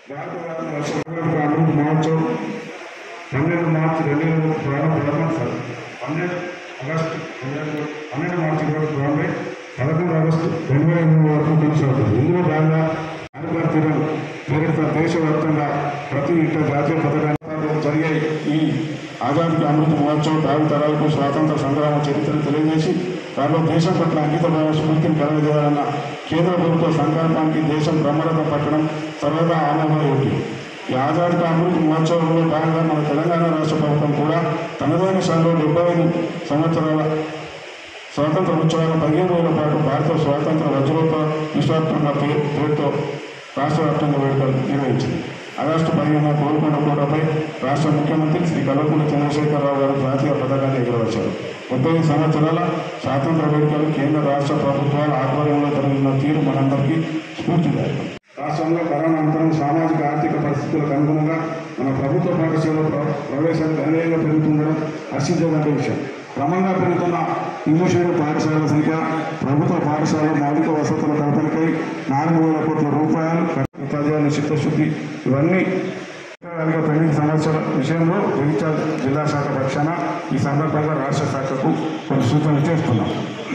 భారతదేశ స్వతంత్ర అమృత మహోత్సవ్ పన్నెండు మార్చి రెండు వేల ప్రారంభ ప్రారంభం సార్ పన్నెండు ఆగస్టు పన్నెండు పన్నెండు మార్చి వరకు ప్రారంభమై పదకొండు ఆగస్టు రెండు వేల ఎనిమిది వరకు కొనసాగుతుంది ఇందులో భాగంగా అనుభవ తీరం పేరిట దేశవ్యాప్తంగా ప్రతి ఇంట జాతీయ పథకాలు జరిగే ఈ ఆజాదీ అమృత మహోత్సవం భావి తరాలకు స్వాతంత్ర సంగ్రామ చరిత్రను తెలియజేసి దానిలో దేశం పట్ల అంకిత భావ స్ఫూర్తిని కలగజేయాలన్న కేంద్ర ప్రభుత్వ సంకల్పానికి దేశం బ్రహ్మరథం పట్టడం సర్వదా ఆనందమయ్యింది ఈ ఆజాదీ అమృత మహోత్సవంలో భాగంగా మన తెలంగాణ రాష్ట్ర ప్రభుత్వం కూడా తనదైన శైలిలో డెబ్బై ఐదు సంవత్సరాల స్వాతంత్ర ఉత్సవాల పదిహేను రోజుల పాటు భారత స్వాతంత్ర వజ్రోత్సవ విశ్వాత్మక పే- పేరుతో రాష్ట్ర వ్యాప్తంగా వేడుకలు నిర్వహించింది ఆగస్టు పదిహేను గోల్కొండ కోటపై రాష్ట్ర ముఖ్యమంత్రి శ్రీ కల్వకుంట్ల చంద్రశేఖరరావు గారు జాతీయ పథకాన్ని ఎగురవచ్చారు ముప్పై ఐదు సంవత్సరాల స్వాతంత్ర వేడుకలు కేంద్ర రాష్ట్ర ప్రభుత్వాల ఆధ్వర్యంలో జరిగిన తీరు మనందరికీ స్ఫూర్తిదాయకం రాష్ట్రంలో కరోనా అనంతరం సామాజిక ఆర్థిక పరిస్థితులకు అనుగుణంగా మన ప్రభుత్వ పాఠశాల ప్ర- ప్రవేశాలు గణనీయంగా పెరుగుతుండడం హర్షించదగ్గ విషయం క్రమంగా పెరుగుతున్న ఇంగ్లీష్ మీడియం పాఠశాలల సంఖ్య ప్రభుత్వ పాఠశాల మౌలిక వసతుల కల్పనకై నాలుగు వేల కోట్ల రూపాయలు ఉపాధ్యాయుల చిత్తశుద్ధి ఇవన్నీ అధికారిక పెండింగ్ సమస్యల విషయంలో జగిత్యాల జిల్లా శాఖ పక్షాన ఈ సందర్భంగా రాష్ట్ర శాఖకు కొన్ని సూచనలు చేస్తున్నాం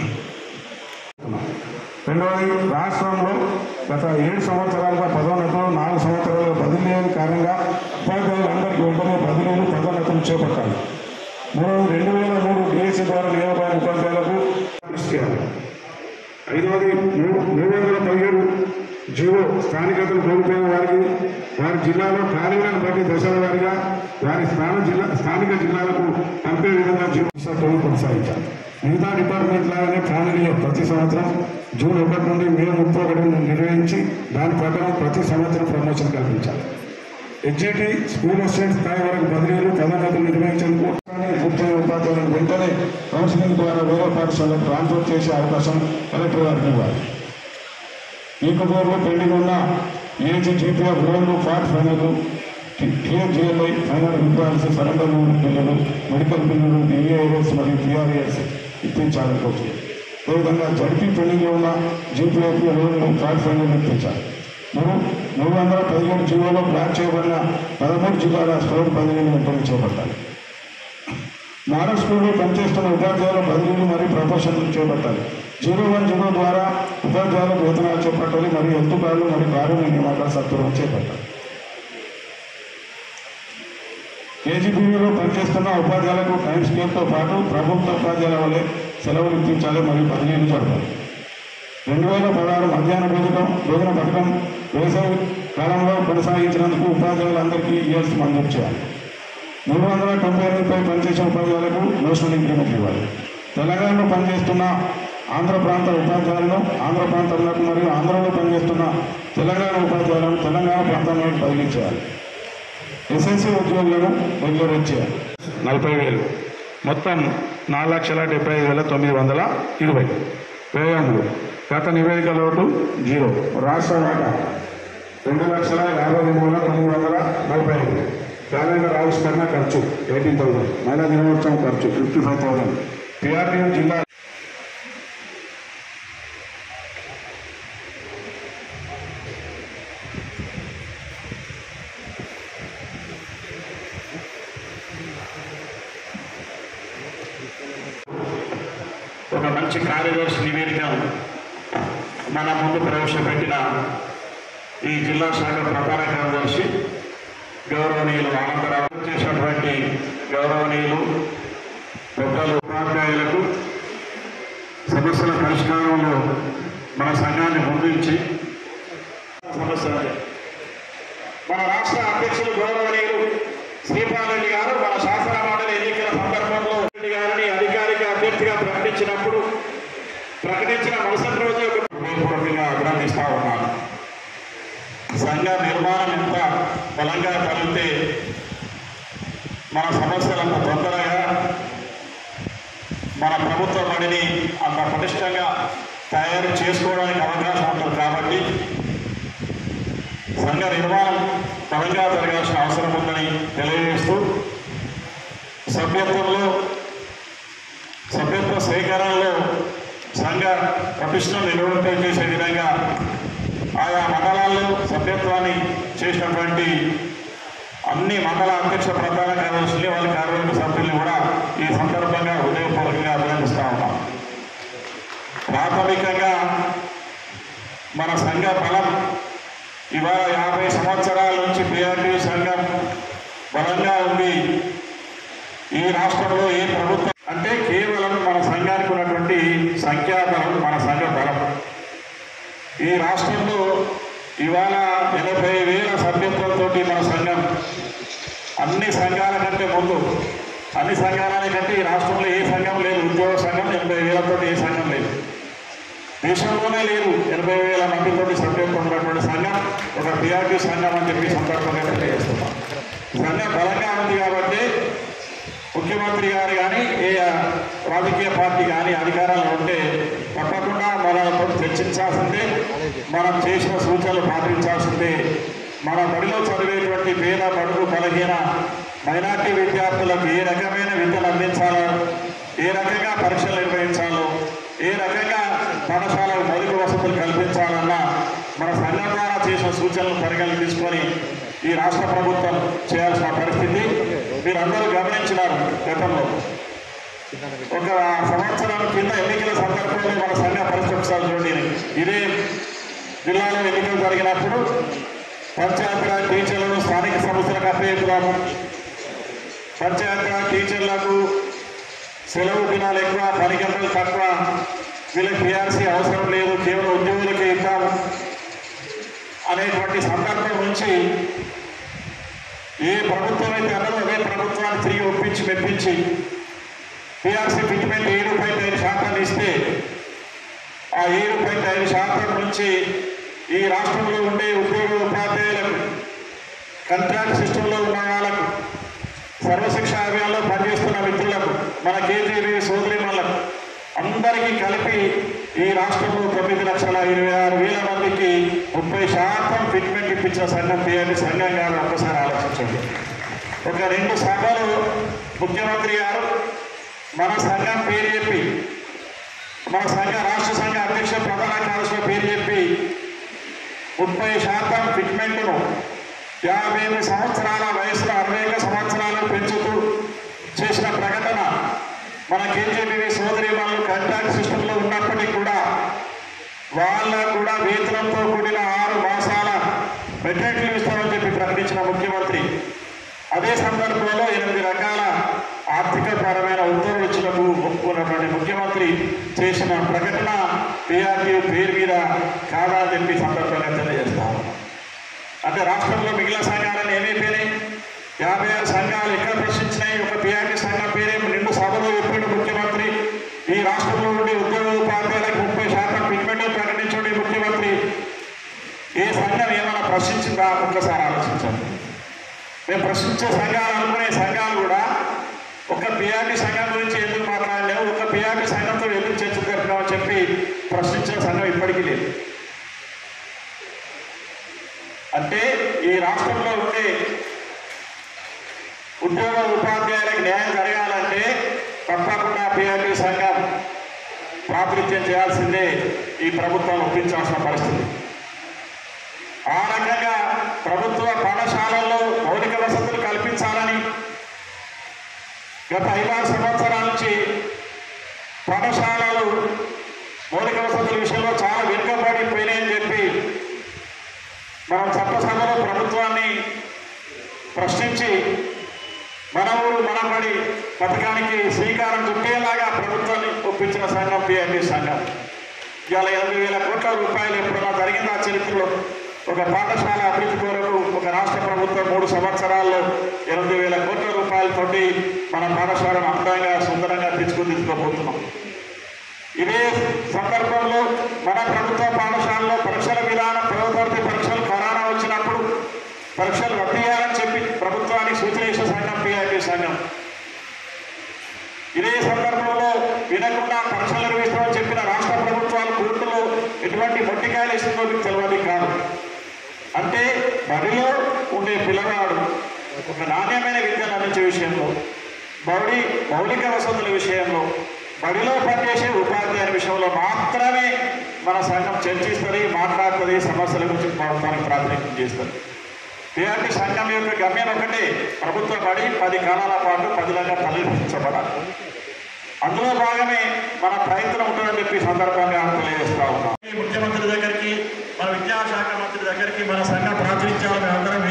రెండవది రాష్ట్రంలో గత ఏడు సంవత్సరాలుగా పదోన్నతులు నాలుగు సంవత్సరాలుగా బదిలీ లేని కారణంగా ఉపాధ్యాయులందరికీ వెంటనే బదిలీలు పదోన్నతులు చేపట్టాలి మూడవది రెండు వేల మూడు డిఎస్సీ ద్వారా నియామకమైన ఉపాధ్యాయులకు కృషి చేయాలి ఐదవది మూడు మూడు వందల పదిహేడు జీవో స్థానికతలు కోల్పోయిన వారికి వారి జిల్లాలో ఖాళీలను బట్టి దశల వారిగా వారి స్థాన జిల్లా స్థానిక జిల్లాలకు పంపే విధంగా జీవో విశాఖను కొనసాగించాలి మిగతా డిపార్ట్మెంట్ లాగానే ప్లానింగ్ ప్రతి సంవత్సరం జూన్ ఒకటి నుండి మే ముప్పై ఒకటి నుండి నిర్వహించి దాని ప్రకారం ప్రతి సంవత్సరం ప్రమోషన్ కల్పించాలి హెచ్జిటి స్కూల్ అసిస్టెంట్ స్థాయి వరకు బదిలీలు పదోన్నతులు నిర్వహించేందుకు పూర్తయిన ఉపాధ్యాయులను వెంటనే కౌన్సిలింగ్ ద్వారా వేరే పాఠశాలకు ట్రాన్స్ఫర్ చేసే అవకాశం కలెక్టర్ గారికి ఇవ్వాలి ఈకబోర్లో పెండింగ్ ఉన్న ఏజీ జీపీఎఫ్ లోన్లు ఫాట్ final TSGLI final requires surrender బిల్లులు మెడికల్ బిల్లులు డిఏఎస్ మరియు టీఆర్ఏఎస్ ఇప్పించాలని కోరుతుంది అదేవిధంగా జడ్పీ పెండింగ్లో ఉన్న జీపీఎఫ్ లోన్లు ఫాట్ ఫైనల్ ఇప్పించాలి మూడు మూడు వందల పదిహేడు జీవోలో ప్లాన్ చేయబడిన పదమూడు జిల్లాల స్టోర్ బదిలీలు వెంటనే చేపట్టాలి మోడల్ స్కూల్లో పనిచేస్తున్న ఉపాధ్యాయుల బదిలీలు మరియు ప్రమోషన్లు చేపట్టాలి జీరో వన్ జీరో ద్వారా ఉపాధ్యాయుల వేతనాలు చేపట్టాలి మరియు ఎత్తుబాలు మరియు కారుణ్య నియామకాల సత్వరం చేపట్టాలి కేజీబీవీలో పనిచేస్తున్న ఉపాధ్యాయులకు టైం స్కేల్తో పాటు ప్రభుత్వ ఉపాధ్యాయుల వలె సెలవులు ఇప్పించాలి మరియు బదిలీలు జరపాలి రెండు వేల పదహారు మధ్యాహ్న భోజనం భోజన పథకం వేసవి కాలంలో కొనసాగించినందుకు ఉపాధ్యాయులందరికీ ఇయర్స్ మంజూరు చేయాలి మూడు వందల తొంభై ఎనిమిదిపై పనిచేసే ఉపాధ్యాయులకు నేషనల్ ఇంక్రిమెంట్ ఇవ్వాలి తెలంగాణలో పనిచేస్తున్న ఆంధ్ర ప్రాంత ఉపాధ్యాయులను ఆంధ్ర ప్రాంతంలోకి మరియు ఆంధ్రలో పనిచేస్తున్న తెలంగాణ ఉపాధ్యాయులను తెలంగాణ ప్రాంతంలోకి బదిలీ చేయాలి ఎస్ఎస్సీ ఉద్యోగులను రెగ్యులరైజ్ చేయాలి నలభై వేలు మొత్తం నాలుగు లక్షల డెబ్బై ఐదు వేల తొమ్మిది వందల ఇరవై వ్యయములు గత నివేదిక లోటు జీరో రాష్ట్ర వాటా రెండు లక్షల యాభై మూడు వేల తొమ్మిది వందల నలభై ఐదు క్యాలెండర్ ఆవిష్కరణ ఖర్చు ఎయిటీన్ థౌసండ్ మహిళా దినోత్సవం ఖర్చు ఫిఫ్టీ ఫైవ్ థౌసండ్ పిఆర్టీయూ జిల్లా ఒక మంచి కార్యదర్శి నివేదిక మన ముందు ప్రవేశపెట్టిన ఈ జిల్లా శాఖ ప్రధాన కార్యదర్శి గౌరవనీయులు ఆనందరావు చేసినటువంటి గౌరవనీయులు పెద్దలు ఉపాధ్యాయులకు సమస్యల పరిష్కారంలో మన సంఘాన్ని ముందుంచి సమస్య అదే. మన రాష్ట్ర అధ్యక్షులు గౌరవనీయులు శ్రీపాలరెడ్డి గారు మన శాసన మండలి ఎన్నికల సందర్భంలో రెడ్డి గారిని అధికారిక అభ్యర్థిగా ప్రకటించినప్పుడు ప్రకటించిన మరుసటి రోజు ఒక హృదయపూర్వకంగా అభినందిస్తా ఉన్నాను సంఘ నిర్మాణం ఎంత బలంగా కలిగితే మన సమస్యలకు తొందరగా మన ప్రభుత్వ బడిని అంత పటిష్టంగా తయారు చేసుకోవడానికి అవకాశం ఉంటుంది కాబట్టి సంఘ నిర్మాణం బలంగా జరగాల్సిన అవసరం ఉందని తెలియజేస్తూ సభ్యత్వంలో సభ్యత్వ సేకరణలో సంఘ ప్రతిష్టను నిలవడం చేసే విధంగా ఆయా మండలాల్లో సభ్యత్వాన్ని చేసినటువంటి అన్ని మండల అధ్యక్ష ప్రధాన కార్యదర్శులు వాళ్ళ కార్యవర్గ సభ్యుల్ని కూడా ఈ సందర్భంగా హృదయపూర్వకంగా అభినందిస్తా ఉన్నాం ప్రాథమికంగా మన సంఘ బలం ఇవాళ యాభై సంవత్సరాల నుంచి పిఆర్టీ సంఘం బలంగా ఉంది ఈ రాష్ట్రంలో ఏ ప్రభుత్వం అంటే కేవలం మన సంఘానికి ఉన్నటువంటి సంఖ్యాబలం మన సంఘ బలం ఈ రాష్ట్రంలో ఇవాళ ఎనభై వేల సభ్యత్వంతో మన సంఘం అన్ని సంఘాల కంటే ముందు అన్ని సంఘాల కంటే ఈ రాష్ట్రంలో ఏ సంఘం లేదు ఉద్యోగ సంఘం ఎనభై వేలతో ఏ సంఘం లేదు దేశంలోనే లేదు ఎనభై వేల మందితోటి సభ్యత్వం ఉన్నటువంటి సంఘం ఒక పిఆర్టీ సంఘం అని చెప్పి సందర్భంగా తెలియజేస్తున్నాం సంఘం బలంగా ఉంది కాబట్టి ముఖ్యమంత్రి గారు కానీ ఏ రాజకీయ పార్టీ కానీ అధికారాలు ఉంటే తప్పకుండా మనతో చర్చించాల్సిందే మనం చేసిన సూచనలు పాటించాల్సిందే మన బడిలో చదివేటువంటి పేద బడుగు బలహీన మైనార్టీ విద్యార్థులకు ఏ రకమైన విద్యను అందించాలో ఏ రకంగా పరీక్షలు నిర్వహించాలో ఏ రకంగా పాఠశాలకు మౌలిక వసతులు కల్పించాలన్న మన సంఘం ద్వారా చేసిన సూచనలు పరిగణలు తీసుకొని ఈ రాష్ట్ర ప్రభుత్వం చేయాల్సిన పరిస్థితి మీరందరూ గమనించినారు గతంలో ఒక సంవత్సరం కింద ఎన్నికల సందర్భంలో మన సంఘ పరిస్థితి ఒకసారి చూడండి ఇదే జిల్లాలో ఎన్నికలు జరిగినప్పుడు పంచాయతీరాజ్ టీచర్లను స్థానిక సంస్థలకు అప్పగిస్తున్నాము పంచాయతీరాజ్ టీచర్లకు సెలవు దినాలు ఎక్కువ పని గంటలు తక్కువ వీళ్ళకి పిఆర్సీ అవసరం లేదు కేవలం ఉద్యోగులకే ఇద్దాము అనేటువంటి సందర్భం నుంచి ఏ ప్రభుత్వం అయితే అన్నదో అదే ప్రభుత్వాన్ని తిరిగి ఒప్పించి మెప్పించి పిఆర్సీ ఫిట్మెంట్ ఏడు పాయింట్ ఐదు శాతాన్ని ఇస్తే ఆ ఏడు పాయింట్ ఐదు శాతం నుంచి ఈ రాష్ట్రంలో ఉండే ఉద్యోగ ఉపాధ్యాయులకు కంట్రాక్ట్ సిస్టంలో ఉన్న వాళ్ళకు సర్వశిక్ష అభియాన్లో పనిచేస్తున్న మిత్రులకు మన కేజీబీ సోదరిమణులకు అందరికీ కలిపి ఈ రాష్ట్రంలో తొమ్మిది లక్షల ఇరవై ఆరు వేల మందికి ముప్పై శాతం ఫిట్మెంట్ ఇప్పించిన సంఘం పేరు సంఘం గారు ఒక్కసారి ఆలోచించండి ఒక రెండు సభలు ముఖ్యమంత్రి గారు మన సంఘం పేరు చెప్పి మన సంఘ రాష్ట్ర సంఘ అధ్యక్ష ప్రధాన కార్యదర్శి పేరు చెప్పి ముప్పై శాతం ఫిట్మెంట్ను యాభై ఎనిమిది సంవత్సరాల వయసులో అరవై ఒక్క సంవత్సరాలు పెంచుతూ చేసిన ప్రకటన మన కేజీబీవీ సోదరి వాళ్ళు కంట్రాక్ట్ సిస్టంలో ఉన్నప్పటికీ కూడా వాళ్ళకు కూడా వేతనంతో కూడిన ఆరు మాసాల మెటర్నిటీ ఇస్తామని చెప్పి ప్రకటించిన ముఖ్యమంత్రి అదే సందర్భంలో ఎనిమిది రకాల ఆర్థిక పరమైన ఉత్తర్వులు ఇచ్చినకు ఒప్పుకున్నటువంటి ముఖ్యమంత్రి చేసిన ప్రకటన పిఆర్టీ పేరు మీద కాదా అని చెప్పి సందర్భంగా తెలియజేస్తాను అంటే రాష్ట్రంలో మిగిలిన సంఘాలను ఏమైపోయినాయి యాభై ఆరు సంఘాలు ఎక్కడ ప్రశ్నించినాయి ఒక పిఆర్టీ సంఘం పేరే నిండు సభలో చెప్పాడు ముఖ్యమంత్రి ఈ రాష్ట్రంలో ఉండే ఉద్యోగ ఉపాధ్యాయులకు ముప్పై శాతం పిగ్మెంట్ ప్రకటించండి ముఖ్యమంత్రి ఏ సంఘం ఏమైనా ప్రశ్నించిందా ఒక్కసారి ఆలోచించండి మేము ప్రశ్నించే సంఘాలు అనుకునే సంఘాలు కూడా ఒక పిఆర్టీ సంఘం గురించి ఎందుకు మాట్లాడలేము ఒక పిఆర్టీ సంఘంతో ఎందుకు చర్చ జరుపుతామని చెప్పి ప్రశ్నించిన సంఘం ఇప్పటికీ లేదు అంటే ఈ రాష్ట్రంలో ఉండే ఉద్యోగ ఉపాధ్యాయులకు న్యాయం జరగాలంటే తప్పకుండా పిఆర్టీ సంఘం ప్రాతినిధ్యం చేయాల్సిందే ఈ ప్రభుత్వం ఒప్పించాల్సిన పరిస్థితి ఆ రకంగా ప్రభుత్వ పాఠశాలల్లో మౌలిక వసతులు కల్పించాలని గత ఐదారు సంవత్సరాల నుంచి పాఠశాలలు మౌలిక వసతుల విషయంలో చాలా వెనుకబడిపోయినాయని చెప్పి మనం చట్టసభలో ప్రభుత్వాన్ని ప్రశ్నించి మన ఊరు మన బడి పథకానికి శ్రీకారం చుట్టేలాగా ప్రభుత్వాన్ని ఒప్పించిన సంఘం పిఎండి సంఘం ఇవాళ ఎనిమిది వేల కోట్ల రూపాయలు ఎప్పుడైనా జరిగిందా చరిత్రలో ఒక పాఠశాల అభివృద్ధి కొరకు ఒక రాష్ట్ర ప్రభుత్వం మూడు సంవత్సరాల్లో ఎనిమిది వేల కోట్ల రూపాయలతోటి మన పాఠశాలను అందంగా సుందరంగా తీర్చుకుదిద్దుకోబోతున్నాం ఇదే సందర్భంలో మన ప్రభుత్వ పాఠశాలలో పరీక్షల విధానం పదవ తరగతి పరీక్షలు కరోనా వచ్చినప్పుడు పరీక్షలు రద్దు చేయాలని చెప్పి ప్రభుత్వానికి సూచన చేసిన సంఘం పిఐపి సంఘం ఇదే సందర్భంలో వినకుండా పరీక్షలు నిర్వహిస్తామని చెప్పిన రాష్ట్ర ప్రభుత్వాలు కోర్టులో ఎటువంటి మొట్టికాయలు ఇస్తుందో మీకు తెలియదు కాదు అంటే బడిలో ఉండే పిల్లవాడు ఒక నాణ్యమైన విద్యను అందించే విషయంలో బడి మౌలిక వసతుల విషయంలో బడిలో పనిచేసే ఉపాధ్యాయుల విషయంలో మాత్రమే మన సంఘం చర్చిస్తుంది మాట్లాడుతుంది సమస్యల గురించి ప్రభుత్వానికి ప్రాతినిధ్యం చేస్తుంది పిఆర్టీ సంఘం యొక్క గమ్యం ఒకటే ప్రభుత్వ బడి పది కాలాల పాటు పదిలంగా పరిరక్షించబడాలి అందులో భాగమే మన ప్రయత్నం ఉంటుందని చెప్పి ఈ సందర్భంగా తెలియజేస్తున్నాను